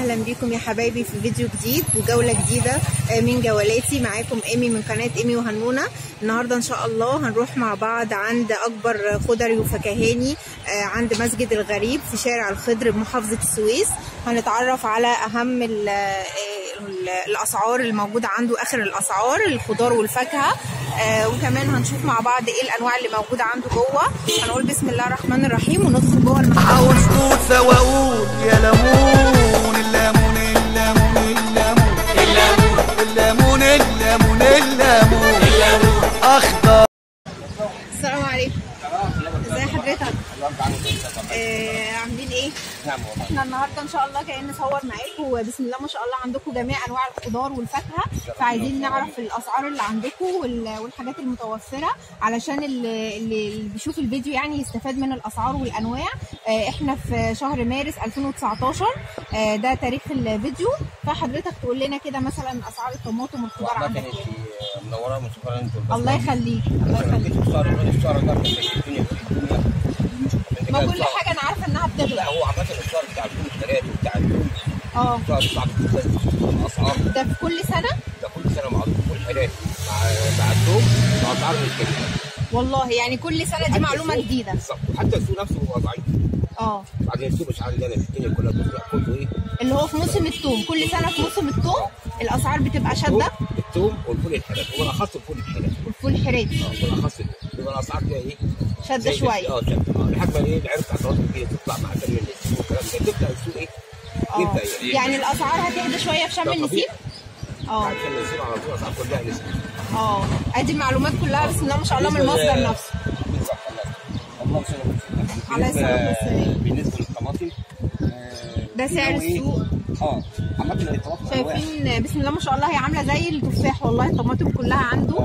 اهلا بيكم يا حبايبي في فيديو جديد وجوله جديده من جولاتي معاكم ايمي من قناه ايمي وهنونه النهارده ان شاء الله هنروح مع بعض عند اكبر خضري وفكهاني عند مسجد الغريب في شارع الخضر بمحافظه السويس هنتعرف على اهم ال ال الاسعار الموجوده عنده اخر الاسعار الخضار والفاكهه آه وكمان هنشوف مع بعض ايه الانواع اللي موجوده عنده جوه هنقول بسم الله الرحمن الرحيم وندخل جوه المحل وشطوطة واقول يا ليمون الليمون الليمون الليمون الليمون الليمون الليمون الليمون اخضر السلام عليكم ازي حضرتك آه عاملين ايه نعم والله احنا النهارده ان شاء الله جايين نصور معاكم وبسم الله ما شاء الله عندكم جميع انواع الخضار والفاكهه فعايزين نعرف الاسعار اللي عندكم وال- والحاجات المتوفره علشان اللي, اللي بيشوف الفيديو يعني يستفاد من الاسعار والانواع آه، احنا في شهر مارس 2019 آه، ده تاريخ الفيديو فحضرتك تقول لنا كده مثلا اسعار الطماطم والخضار وعامة عندك انت ايه منورة من شكرا انت الله يخليك الله يخليك الشهر الشهر ده كان الدنيا الدنيا انت ما كده كل الشهر- حاجه انا عارفه انها لا بتغلى هو عامة الشهر بتاع الفول الثلاث وبتاع الفول اه الشهر بتاع الاسعار ده في كل سنه ده كل سنة معروف والحلال مع مع الثوم مع اسعار مش كبيرة والله يعني كل سنه دي معلومه جديده بالظبط وحتى السوق نفسه هو ضعيف اه بعدين السوق مش عندنا في الدنيا كلها بتطلع كله ايه اللي هو في موسم الثوم كل سنه في موسم الثوم الاسعار بتبقى شاده الثوم والفول الحلال وبالاخص الفول الحلال والفول حراتي اه بالاخص بيبقى الاسعار فيها ايه شده زي شويه اه شد اه لحد ما ايه العرق بتاع الطماطم دي تطلع مع سن النسيم والكلام ده تبدا السوق ايه اه يبدا ايه يعني الاسعار هتهدى شويه في شم ده النسيم طبيعي. اه بعد سن النسيم على طول الاسعار كلها نسيم اه ادي المعلومات كلها بسم الله ما شاء الله من المصدر نفسه بالظبط الله يسلمك عليه الصلاة والسلام. بالنسبه للطماطم آه، ده في سعر نوع إيه؟ السوق اه عامه الطماطم أنواع. شايفين بسم الله ما شاء الله هي عامله زي التفاح والله الطماطم كلها عنده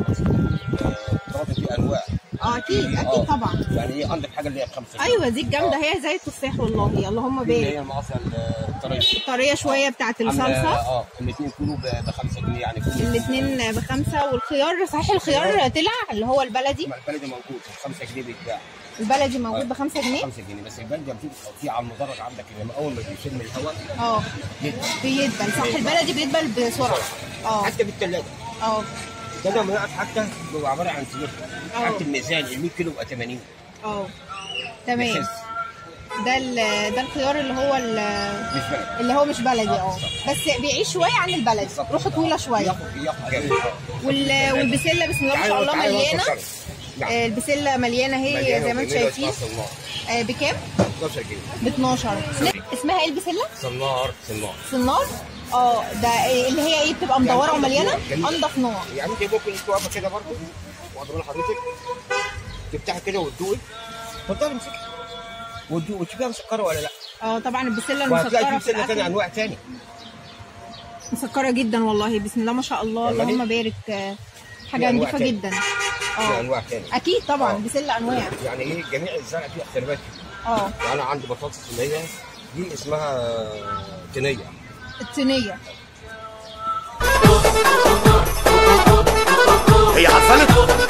الطماطم في انواع اه اكيد آه. اكيد طبعا يعني ايه عندك حاجه اللي هي بخمسه جنيه. ايوه دي الجامده هي زي التفاح والله اللهم اللي بارك هي المعصره الطريه طريه شويه بتاعت عاملة- الصلصه اه الاثنين كيلو ب 5 جنيه يعني كل الاثنين بخمسه والخيار صحيح الخيار طلع اللي هو البلدي ما البلدي موجود 5 جنيه بيتباع البلدي موجود بخمسة جنيه 5 جنيه بس البلدي لما تيجي تحطيه على المدرج عندك لما اول ما بيشم الهواء اه يدبل بيدبل صح البلدي بيدبل بسرعه اه حتى في الثلاجه اه ده لما يقف حتى بيبقى عباره عن سلوك اه. حتى الميزان ال 100 كيلو بقى 80 اه تمام بيخس ده ال- ده الخيار اللي هو ال- مش بلد اللي هو مش بلدي اه بس بيعيش شويه عن البلدي روحه طويله شويه ياخد ياخد جامد وال- والبسله بسم الله ما شاء الله مليانه نعم آه، البسله مليانه هي زي ما انتم شايفين صنار آه، بكام؟ 12 جنيه ب 12 اسمها ايه البسله؟ صنار صنار صنار اه ده إيه اللي هي ايه بتبقى مدوره يعني ومليانه جميلة. انضف نوع يعني انت ممكن تقف كده برضه واخد بال حضرتك تفتحي كده وتدوقي تفضلي امسكي وتدوقي وتشوفيها مسكره ولا لا اه طبعا البسله وهتلاقي المسكره في في سنه ثانيه الاكل انواع ثاني مسكره جدا والله بسم الله ما شاء الله والله اللهم بارك آه، حاجه في أنواع نظيفه تاني. جدا في اه انواع ثانيه اكيد طبعا آه. بسله انواع يعني ايه جميع الزرع فيه اختلافات اه يعني انا عندي بطاطس اللي هي دي اسمها تنيه الصينيه هي عفلت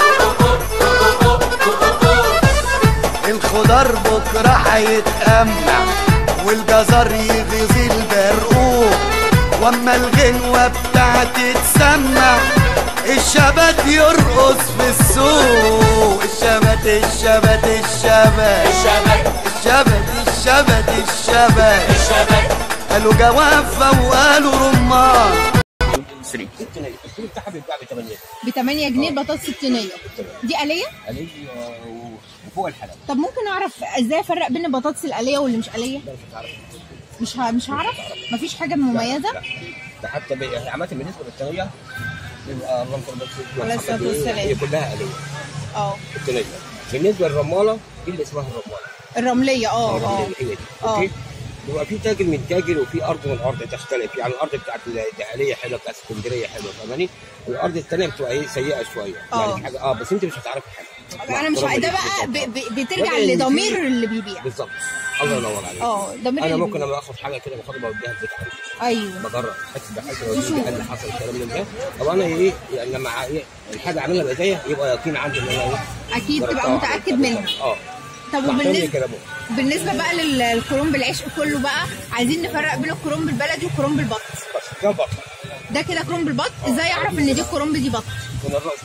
الخضار بكرة هيتأمع والجزر يغيظ البرقوق واما الغنوة بتاعتي تسمع الشبت يرقص في السوق الشبت الشبت الشبت الشبت الشبت الشبت الشبت قالوا جوافة وقالوا رمان التنيه الكيلو بتاعها بيتباع ب 8 ب 8 جنيه البطاطس الصينيه دي آلية عليه وفوق الحلال طب ممكن اعرف ازاي افرق بين البطاطس الآلية واللي مش آلية ده مش هتعرف مش ه... مش هعرف مفيش حاجه مميزه لا. ده حتى بي- يعني عامة بالنسبة للتنية بيبقى اللهم صل على عليه الصلاة محمد إيه، والسلام. هي كلها آلية اه التنية بالنسبة للرمالة دي اللي اسمها الرمالة الرمليه اه اه الرملية هي دي آه. اوكي بيبقى في تاجر من تاجر وفي ارض من ارض تختلف يعني الارض بتاعت الدهاليه حلوه بتاعت اسكندريه حلوه فاهماني الارض الثانيه بتبقى ايه سيئه شويه آه. يعني حاجه اه بس انت مش هتعرفي حاجه انا مش رغم ه- ده دي بقى بالظبط. ب... ب... بترجع رغم إن في- لضمير اللي بيبيع بالظبط الله ينور عليك اه ضمير انا اللي ممكن بيبيع. لما اخد حاجه كده باخدها بوديها البيت عندي ايوه بجرب حاسس بحس لو دي قال لي حصل الكلام من ده طب انا ايه يعني لما ع- إيه الحاجه اعملها بايديا يبقى يقين عندي ان انا ايه اكيد تبقى جربتها متاكد وعملتها. منها اه طب مع وبالنسبة- تاني كلامه بالنسبه بقى لل- للكرنب العشق كله بقى عايزين نفرق بين الكرنب البلدي والكرنب البط بس كام بطل ده كده كرنب البط ازاي اعرف ان دي الكرنب دي بط من الراس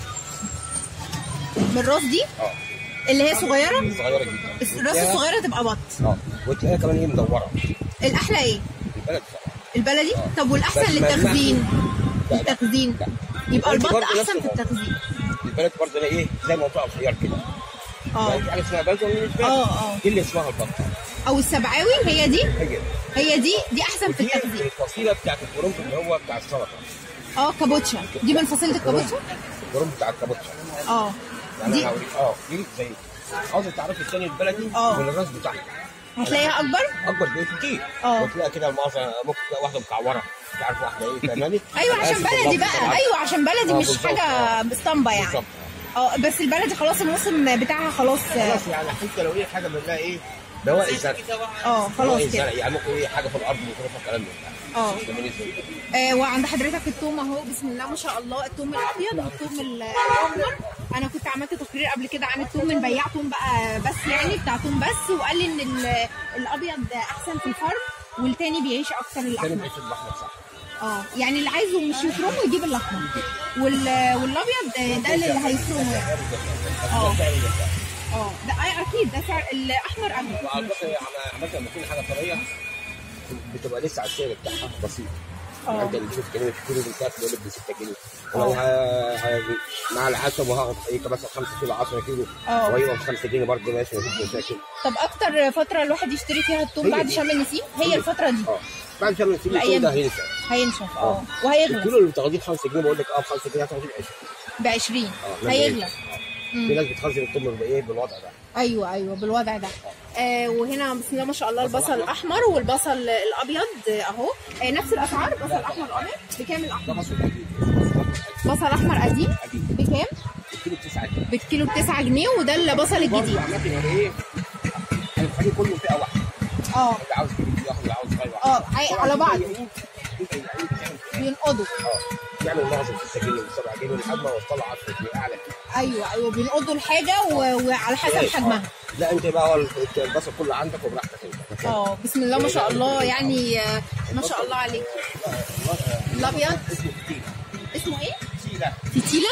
من الراس دي اه اللي هي صغيره صغيره جدا الراس الصغيره تبقى بط اه وتلاقيها كمان ايه مدوره الاحلى ايه البلد صراحه البلدي طب والاحسن بس ما- للتخزين لا، لا. التخزين لا. يبقى البلد البط برضه نفس احسن في الموضوع. التخزين البلد برضه ايه زي منطقه صغيره كده اه يعني في حاجه اسمها بلد ولا مش بلد اه اه دي اللي اسمها البط او السبعاوي هي دي هي هي دي دي احسن في دي التخزين الفصيله بتاعت الكرنب اللي هو بتاع السلطه اه كابوتشا دي من فصيله الكابوتشا الكرنب بتاع الكابوتشا اه يعني دي انا هوريك اه دي زي عاوز تعرفي الثاني البلدي اه. والراس بتاعها هتلاقيها اكبر اكبر بكتير اه. وتلاقي كده المؤاخذه ممكن تلاقي واحده مكعوره مش عارف واحده ايه فاهماني ايوه عشان آسف بلدي والله بقى طبعاً. ايوه عشان بلدي آه، مش بالظبط، حاجه آه. باسطمبه يعني بالظبط اه بس البلدي خلاص الموسم بتاعها خلاص خلاص يعني حتى لو ايه حاجه بنلاقي ايه بواقي زرع اه خلاص بواقي كده زرع يعني ممكن ايه حاجه في الارض ممكن الكلام ده اه ده بالنسبه لي آه، وعند حضرتك التوم اهو بسم الله ما شاء الله التوم الابيض والتوم ال- الاحمر انا كنت عملت تقرير قبل كده عن التوم من بياع توم بقى بس يعني بتاع توم بس وقال لي ان ال- الابيض احسن في الفرن والتاني بيعيش اكتر ثاني الاحمر بحيث الاحمر صح اه يعني اللي عايزه مش يفرمه يجيب الاحمر وال- والابيض ده- ده اللي هيفرمه يعني اه اه ده أي اكيد ده سعر الاحمر اغلى وعلى فكره يعني عامه لما تكون حاجه طريه بتبقى لسه على السعر بتاعها بسيط اه. يعني انت اللي تشوف كلمه الكيلو بالكاس بيقول لك ب 6 جنيه اه. ولو ه- ه- مع العسل وهاخد ايه مثلا 5 كيلو 10 كيلو اه. وهي ب 5 جنيه برضه ماشي مفيش مشاكل طب اكتر فتره الواحد يشتري فيها التوم هي بعد دي. شم النسيم هي الفتره دي اه بعد شهر الكيلو الأيام ده دي. هينسى هينشف اه وهيغلى الكيلو اللي بتاخديه ب 5 جنيه بقول لك اه ب 5 جنيه هتاخديه ب 20 ب 20 اه لما هيغلى في ناس بتخزن التمر بايه بالوضع ده ايوه ايوه بالوضع ده آه وهنا بسم الله ما شاء الله البصل الاحمر والبصل الابيض آه، اهو آه نفس الاسعار بصل احمر الابيض بكام ده الاحمر مصر قديم بصل احمر قديم قديم بكام الكيلو ب 9 جنيه بالكيلو ب 9 جنيه وده البصل الجديد برضه عامة يعني ايه يعني الحاجة كله فئة واحدة اه اللي عاوز كبير ياخد اللي عاوز صغير اه عي- على بعض يمكن بينقضوا اه يعمل معظم 6 جنيه و7 جنيه لحد ما وصل 10 جنيه اعلى كده ايوه ايوه بينقضوا الحاجه و- وعلى حسب ماشي، حجمها آه. لا انت بقى هو البصل كله عندك وبراحتك انت اه بسم الله ما شاء الله يعني آه، ما شاء الله عليك الابيض اسمه كتير اسمه ايه؟ كتيرة فتيله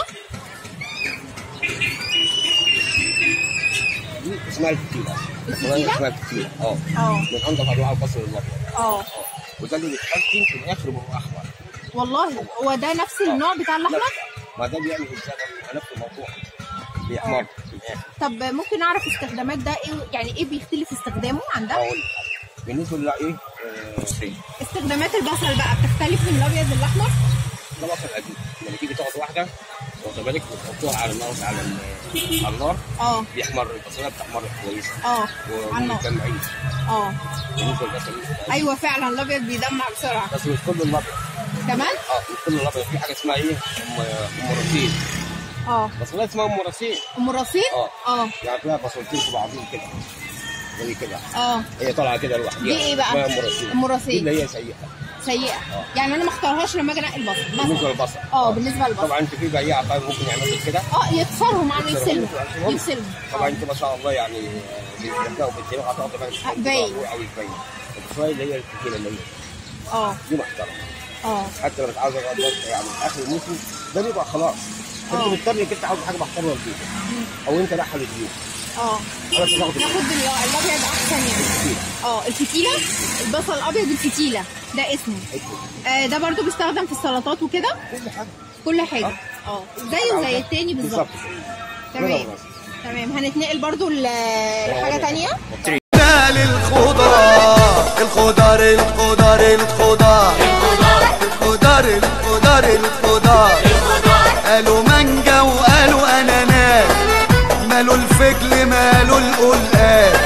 دي اسمها الكتيرة الفتيلة؟ اسمها الكتيرة اه اه من انضف انواع البصل الابيض اه وده اللي بيتخزن في الاخر وهو احمر والله هو ده نفس النوع بتاع الاحمر ما ده بيعمل ازاي نفس الموضوع بيحمر في الاخر طب ممكن اعرف استخدامات ده ايه يعني ايه بيختلف استخدامه عن ده اقول بالنسبه للايه آه، خير. استخدامات البصل بقى بتختلف من الابيض للاحمر ده بصل قديم لما تيجي تاخد واحده واخد بالك وتحطوها على النار على ال- على النار اه بيحمر البصله بتحمر كويس اه على النار ومجمعين اه بالنسبه للبصل ايوه فعلا الابيض بيدمع بسرعه بس مش كله الابيض كمان اه مش كله الابيض في حاجه اسمها ايه ام أم رصين اه بصلات اسمها ام رصين ام رصين اه اه يعني تلاقي بصلتين في بعضهم كده زي كده اه هي طالعه كده لوحدها دي ايه بقى؟ اسمها ام رصين أم دي رصين. اللي هي سيئه سيئه يعني انا ما اختارهاش لما اجي انقي البصل بالنسبه مثلا للبصل اه بالنسبه للبصل طبعا انت في بياع طيب ممكن يعمل لك كده اه يكسرهم عنه يفصلهم يفصلهم. يفصلهم طبعا آه. انت ما شاء الله يعني بتبداوا بالدماغ هتقعد بقى باين. او باين الشويه اللي هي الكتيره اللي هي اه دي محترمه اه حتى لو مش عاوز اقعد بس يعني اخر الموسم ده بيبقى خلاص آه. انت مضطر انك انت عاوز حاجه محترمه للبيت او انت رايحه للبيوت اه خلاص تاخد ناخد ال- الابيض احسن يعني اه الفتيله البصل الابيض الفتيله ده اسمه آه ده برضو بيستخدم في السلطات وكده كل حاجه كل حاجه اه زيه زي التاني بالظبط تمام تمام هنتنقل برضو ل- لحاجه تانية مال الخضار الخضار الخضار الخضار الخضار الخضار الخضار قالوا مانجا وقالوا اناناس مالوا الفجل مالوا القلقاس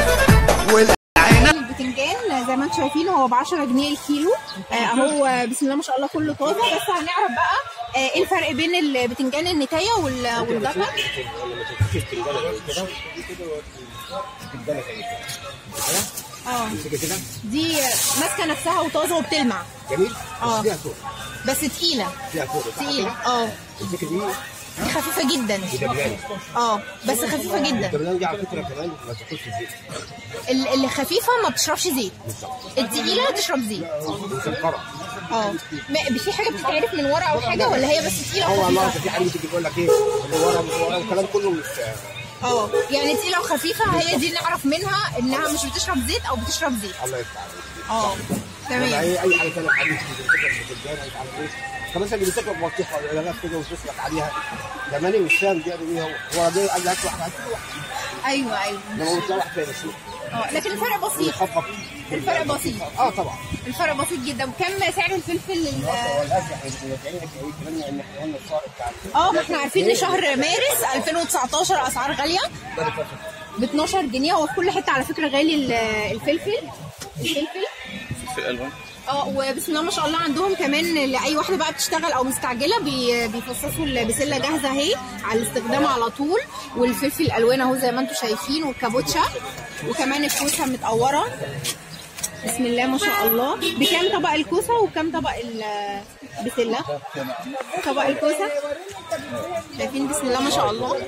والعنب البتنجان زي ما انتم شايفين هو ب 10 جنيه الكيلو آه، اهو بسم الله ما شاء الله كله طازه بس هنعرف بقى آه، ايه الفرق بين البتنجان النتايه وال- والدكر لما تمسكي البتنجانه زي كده دي كده البتنجانه زي كده كده اه تمسكي كده دي ماسكه نفسها وطازه وبتلمع جميل آه. بس فيها فوق بس تقيله فيها فوق تقيله اه تمسكي دي دي خفيفه جدا الدبلان اه بس خفيفه جدا الدبلان دي على فكره كمان ما تاكلش زيت ال- اللي خفيفه ما بتشربش زيت التقيله تشرب زيت مسكره اه ما- في حاجه بتتعرف من ورا او حاجه ولا هي بس تقيله هو والله وخفيفه في حد بتيجي يقول لك ايه اللي ورا من ورا الكلام كله مش اه يعني تقيله وخفيفه هي دي نعرف منها انها مش بتشرب زيت او بتشرب زيت الله يفتح عليك اه ولا تمام اي اي حاجه ثانيه حديث بتفكر في الجامع مش عارف ايه فمثلا اللي بتاكل بطيخه ولا لا كده وتسلك عليها زماني مش فاهم بيعمل ايه هو هو جاي قال لك واحد هات له واحد ايوه ايوه لما بتلاقي واحد فاهم السوق اه لكن الفرق بسيط يخفف الفرق بسيط. اه طبعا الفرق بسيط جدا وكم سعر الفلفل ال- هو الاكل احنا بنرجعين لك ايه كمان ان احنا قلنا السعر بتاع اه ما احنا عارفين ان شهر مارس 2019 اسعار غاليه ب 12 جنيه هو في كل حته على فكره غالي ال- الفلفل الفلفل في الوان اه وبسم الله ما شاء الله عندهم كمان لاي واحده بقى بتشتغل او مستعجله بي بيفصصوا البسله جاهزه اهي على الاستخدام على طول والفلفل الالوان اهو زي ما انتم شايفين والكابوتشا وكمان الكوسه متقوره بسم الله ما شاء الله بكام طبق الكوسه وكام طبق البسله طبق الكوسه شايفين بسم الله ما شاء الله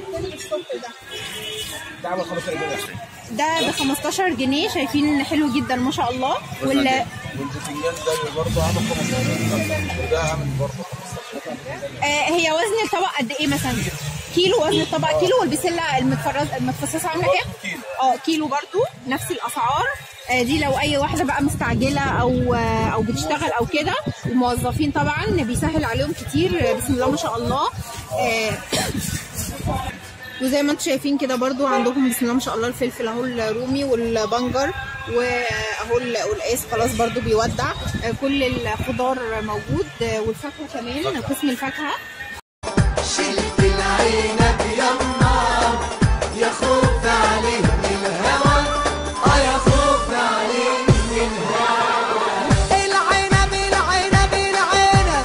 ده عامل 15 جنيه ده ب 15 جنيه شايفين حلو جدا ما شاء الله ولا والبتنجان ده برضه عامل 15 وده عامل برضه 15 آه هي وزن الطبق قد ايه مثلا كيلو وزن الطبق كيلو والبسله المتفرز المتفصصه عامله كام اه كيلو برضو نفس الاسعار آه دي لو اي واحده بقى مستعجله او آه او بتشتغل او كده الموظفين طبعا بيسهل عليهم كتير آه، بسم الله ما شاء الله آه وزي ما انتم شايفين كده برضو عندهم بسم الله ما شاء الله الفلفل اهو الرومي والبنجر واهو القلقاس خلاص برضو بيودع آه، كل الخضار موجود آه، والفاكهه كمان قسم الفاكهه شلت العنب يما يا خوف عليه من الهوى اه يا خوف عليه من الهوى العنب العنب العنب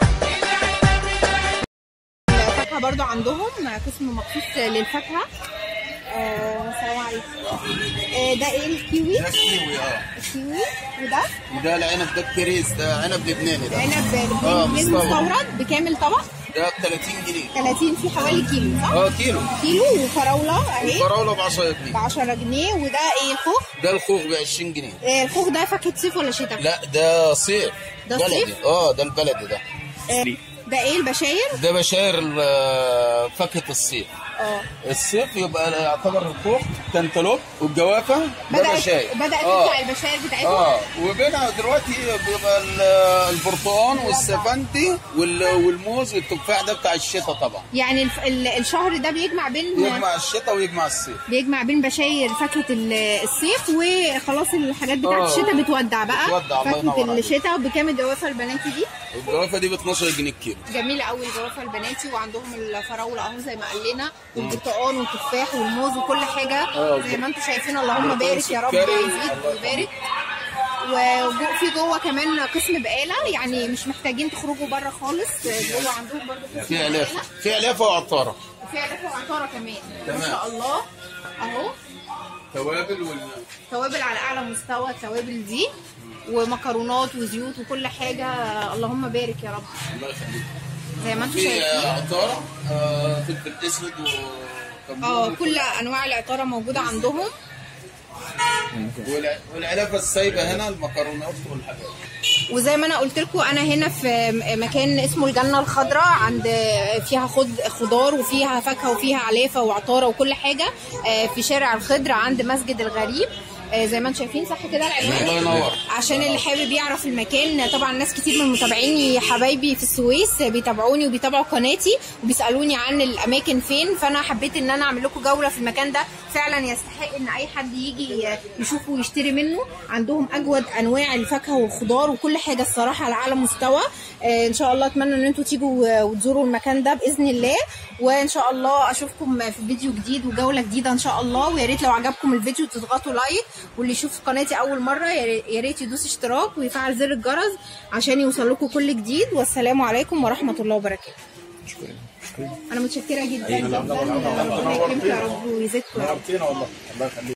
الفاكهه برضو عندهم قسم مخصوص للفاكهه آه، السلام عليكم آه، ده ايه الكيوي ده كيوي اه الكيوي وده وده العنب ده الكريز ده عنب لبناني ده عنب آه، لبناني مستورد. مستورد بكامل طبق ده ب 30 جنيه 30 في حوالي كيلو صح؟ اه كيلو كيلو وفراوله اهي فراوله ب 10 ب جنيه 10 جنيه وده ايه الخوخ؟ ده الخوخ ب 20 جنيه آه، الخوخ ده فاكهه صيف ولا شتاء؟ لا ده صيف ده بلدي صيف؟ اه ده البلدي ده آه، ده ايه البشاير؟ ده بشاير ال- فاكهه الصيف اه الصيف يبقى يعتبر الخوخ كنتالوب والجوافه ده بدات بشاير بدات آه. تطلع البشاير بتاعتهم اه وبينها دلوقتي بيبقى ال- البرتقال والسفندي وال- والموز والتفاح ده بتاع الشتاء طبعا يعني الف... ال- الشهر ده بيجمع بين يجمع الشتاء ويجمع الصيف بيجمع بين بشاير فاكهه ال- الصيف وخلاص الحاجات بتاعت آه. الشتاء بتودع بقى بتودع، الله ينور فاكهه عليك. الشتاء بكام الجوافه البناتي دي الجوافه دي ب 12 جنيه الكيلو جميله قوي الجوافه البناتي وعندهم الفراوله اهو زي ما قال لنا والبرتقال والتفاح والموز وكل حاجه آه. زي ما انتم شايفين اللهم بارك يا رب سكري. يزيد ويبارك وفي جوه كمان قسم بقاله يعني مش محتاجين تخرجوا بره خالص جوه عندهم برضه قسم في بقالة. علافه في علافه وعطاره وفي علافه وعطاره كمان ما تمام. شاء الله اهو توابل وال توابل على اعلى مستوى التوابل دي ومكرونات وزيوت وكل حاجه اللهم بارك يا رب الله يخليك زي ما انتم في شايفين عطاره آه، فلفل اسود وكمون اه كل انواع العطاره موجوده عندهم والع- والعلافه السايبه هنا المكرونات والحاجات وزي ما انا قلت لكم انا هنا في مكان اسمه الجنه الخضراء عند فيها خض خضار وفيها فاكهه وفيها علافه وعطاره وكل حاجه آه، في شارع الخضره عند مسجد الغريب آه، زي ما انتم شايفين صح كده العنوان الله ينور عشان اللي حابب يعرف المكان طبعا ناس كتير من متابعيني حبايبي في السويس بيتابعوني وبيتابعوا قناتي وبيسالوني عن الاماكن فين فانا حبيت ان انا اعمل لكم جوله في المكان ده فعلا يستحق ان اي حد يجي يشوفه ويشتري منه عندهم اجود انواع الفاكهه والخضار وكل حاجه الصراحه على اعلى مستوى آه، ان شاء الله اتمنى ان انتوا تيجوا وتزوروا المكان ده باذن الله وان شاء الله اشوفكم في فيديو جديد وجوله جديده ان شاء الله ويا ريت لو عجبكم الفيديو تضغطوا لايك واللي يشوف قناتي اول مره يا يا ريت يدوس اشتراك ويفعل زر الجرس عشان يوصل لكم كل جديد والسلام عليكم ورحمه الله وبركاته انا متشكره جدا جدا ربنا يكرمكم يا رب ويزيدكم يا رب نورتينا والله الله يخليك